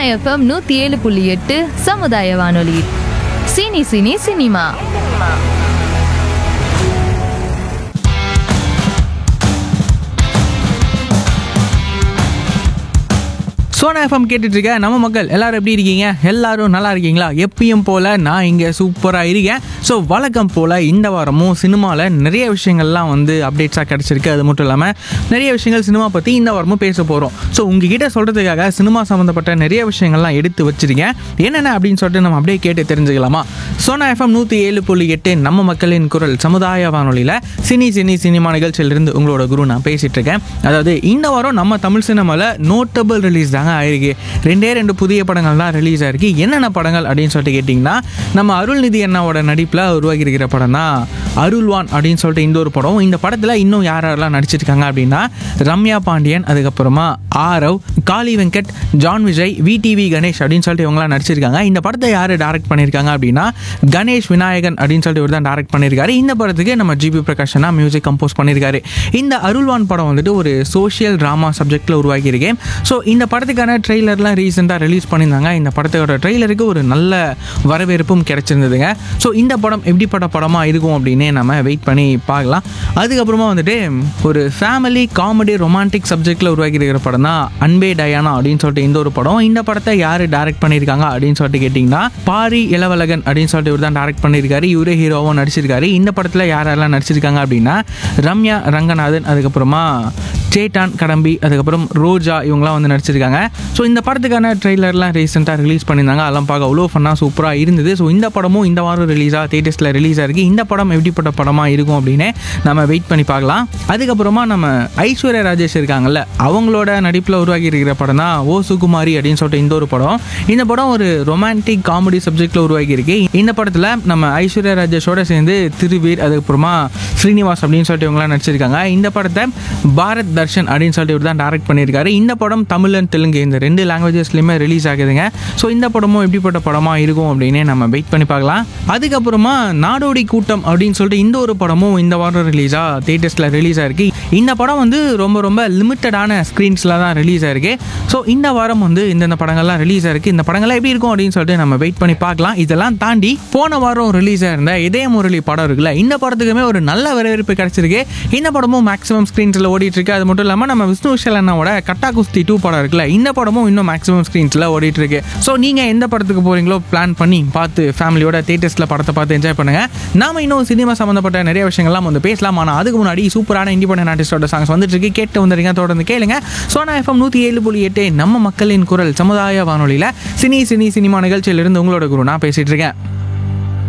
FM நூற்றி ஏழு புள்ளி எட்டு சமுதாய வானொலி cine cine cinema Sona FM கேட்டுட்டு இருக்க நம்ம மக்கள் எல்லாரும் எப்படி இருக்கீங்க எல்லாரும் நல்லா இருக்கீங்களா எப்பயும் போல நான் இங்கே சூப்பராக இருக்கேன் ஸோ வழக்கம் போல் இந்த வாரமும் சினிமாவில் நிறைய விஷயங்கள்லாம் வந்து அப்டேட்ஸாக கிடச்சிருக்கு அது மட்டும் இல்லாமல் நிறைய விஷயங்கள் சினிமா பற்றி இந்த வாரமும் பேச போகிறோம் ஸோ உங்ககிட்ட சொல்கிறதுக்காக சினிமா சம்மந்தப்பட்ட நிறைய விஷயங்கள்லாம் எடுத்து வச்சிருக்கேன் என்னென்ன அப்படின்னு சொல்லிட்டு நம்ம அப்படியே கேட்டு தெரிஞ்சுக்கலாமா சோனா எஃப்எம் நூற்றி ஏழு புள்ளி எட்டு நம்ம மக்களின் குரல் சமுதாய வானொலியில் சினி சினி சினிமா நிகழ்ச்சியிலிருந்து உங்களோட குரு நான் பேசிகிட்டு இருக்கேன் அதாவது இந்த வாரம் நம்ம தமிழ் சினிமாவில் நோட்டபிள் ரிலீஸ் தாங்க ஆயிருக்கு ரெண்டே ரெண்டு புதிய படங்கள் தான் ரிலீஸ் ஆயிருக்கு என்னென்ன படங்கள் அப்படின்னு சொல்லிட்டு கேட்டிங்கன்னா நம்ம அருள்நிதி அண்ணாவோட நடிப்பில் உருவாகி இருக்கிற படம் தான் அருள்வான் அப்படின்னு சொல்லிட்டு இந்த ஒரு படம் இந்த படத்தில் இன்னும் யார் யாரெல்லாம் நடிச்சிருக்காங்க அப்படின்னா ரம்யா பாண்டியன் அதுக்கப்புறமா ஆரவ் காளி வெங்கட் ஜான் விஜய் விடிவி கணேஷ் அப்படின்னு சொல்லிட்டு இவங்களாம் நடிச்சிருக்காங்க இந்த படத்தை யார் டைரக்ட் பண்ணியிருக்காங்க அப்படின்னா கணேஷ் விநாயகன் அப்படின்னு சொல்லிட்டு இவர் தான் டைரக்ட் பண்ணியிருக்காரு இந்த படத்துக்கு நம்ம ஜிபி பிரகாஷனா மியூசிக் கம்போஸ் பண்ணியிருக்காரு இந்த அருள்வான் படம் வந்துட்டு ஒரு சோஷியல் ட்ராமா சப்ஜெக்டில் உருவாக்கியிருக்கேன் ஸோ இந்த படத்துக்கான ட்ரெய்லர்லாம் ரீசெண்டாக ரிலீஸ் பண்ணியிருந்தாங்க இந்த படத்தோட ட்ரெய்லருக்கு ஒரு நல்ல வரவேற்பும் கிடைச்சிருந்ததுங்க ஸோ இந்த படம் எப்படிப்பட்ட படமாக இருக்கும் அப்படின்னு நம்ம வெயிட் பண்ணி பார்க்கலாம் அதுக்கப்புறமா வந்துட்டு ஒரு ஃபேமிலி காமெடி ரொமான்டிக் சப்ஜெக்டில் உருவாக்கியிருக்கிற படம் தான் அன்பே டயானா அப்படின்னு சொல்லிட்டு இந்த ஒரு படம் இந்த படத்தை யார் டைரக்ட் பண்ணியிருக்காங்க அப்படின்னு சொல்லிட்டு கேட்டிங்கன்னா பாரி இளவலகன் அப்படின்னு சொல்லிட்டு இவர் தான் டைரக்ட் பண்ணியிருக்காரு இவரே ஹீரோவும் நடிச்சிருக்காரு இந்த படத்தில் யாரெல்லாம் நடிச்சிருக்காங்க அப்படின்னா ரம்யா ரங்கநாதன் அதுக்கப்புறமா சேட்டான் கடம்பி அதுக்கப்புறம் ரோஜா இவங்களாம் வந்து நடிச்சிருக்காங்க ஸோ இந்த படத்துக்கான ட்ரெய்லர்லாம் ரீசெண்டாக ரிலீஸ் பண்ணியிருந்தாங்க அதெல்லாம் பார்க்க அவ்வளோ ஃபன்னாக சூப்பராக இருந்தது ஸோ இந்த படமும் இந்த வாரம் ரிலீஸாக தேட்டர்ஸில் ரிலீஸ் ஆகிருக்கு இந்த படம் எப்படிப்பட்ட படமாக இருக்கும் அப்படின்னு நம்ம வெயிட் பண்ணி பார்க்கலாம் அதுக்கப்புறமா நம்ம ஐஸ்வர்யா ராஜேஷ் இருக்காங்கல்ல அவங்களோட நடிப்பில் உருவாகி இருக்கிற படம் தான் ஓ சுகுமாரி அப்படின்னு சொல்லிட்டு இந்த ஒரு படம் இந்த படம் ஒரு ரொமான்டிக் காமெடி சப்ஜெக்டில் உருவாகி இருக்கு இந்த படத்தில் நம்ம ஐஸ்வர்யா ராஜேஷோட சேர்ந்து திருவீர் அதுக்கப்புறமா ஸ்ரீனிவாஸ் அப்படின்னு சொல்லிட்டு இவங்களாம் நடிச்சிருக்காங்க இந்த படத்தை பாரத் தர்ஷன் அப்படின்னு சொல்லிட்டு இவர் தான் டைரக்ட் பண்ணியிருக்காரு இந்த படம் தமிழ் அண்ட் தெலுங்கு இந்த ரெண்டு லாங்குவேஜஸ்லையுமே ரிலீஸ் ஆகுதுங்க ஸோ இந்த படமும் எப்படிப்பட்ட படமாக இருக்கும் அப்படின்னு நம்ம வெயிட் பண்ணி பார்க்கலாம் அதுக்கப்புறமா நாடோடி கூட்டம் அப்படின்னு சொல்லிட்டு இந்த ஒரு படமும் இந்த வாரம் ரிலீஸாக தேட்டர்ஸில் ரிலீஸ் ஆயிருக்கு இந்த படம் வந்து ரொம்ப ரொம்ப லிமிட்டடான ஸ்க்ரீன்ஸில் தான் ரிலீஸ் ஆயிருக்கு ஸோ இந்த வாரம் வந்து இந்தந்த படங்கள்லாம் ரிலீஸ் ஆயிருக்கு இந்த படங்கள்லாம் எப்படி இருக்கும் அப்படின்னு சொல்லிட்டு நம்ம வெயிட் பண்ணி பார்க்கலாம் இதெல்லாம் தாண்டி போன வாரம் ரிலீஸ் ஆயிருந்த இதய முரளி படம் இருக்குல்ல இந்த படத்துக்குமே ஒரு நல்ல வரவேற்பு கிடைச்சிருக்கு இந்த படமும் மேக்ஸிமம் ஸ்க்ரீன்ஸில் ஓடிட்டு இருக்கு அது மட்டும் இல்லாமல் நம்ம விஷ்ணு விஷால் அண்ணாவோட கட்டா குஸ்தி டூ படம் இருக்குல்ல இந்த படமும் இன்னும் மேக்ஸிமம் ஸ்க்ரீன்ஸில் ஓடிட்டு இருக்கு ஸோ நீங்கள் எந்த படத்துக்கு போறீங்களோ பிளான் பண்ணி பார்த்து ஃபேமிலியோட தேட்டர்ஸில் படத்தை பார்த்து என்ஜாய் பண்ணுங்க நாம இன்னும் சினிமா சம்மந்தப்பட்ட நிறைய விஷயங்கள்லாம் வந்து பேசலாம் ஆனால் அதுக்கு முன்னாடி சூப்பரான இண்டிபெண்டன்ட் ஆர்டிஸ்டோட சாங்ஸ் வந்துட்டு இருக்கு கேட்டு வந்துருங்க தொடர்ந்து கேளுங்க சோனா எஃப்எம் நூற்றி ஏழு புள்ளி எட்டு நம்ம மக்களின் குரல் சமுதாய வானொலியில் சினி சினி சினிமா நிகழ்ச்சியிலிருந்து உங்களோட குரு நான் பேசிட்டு இருக்கேன்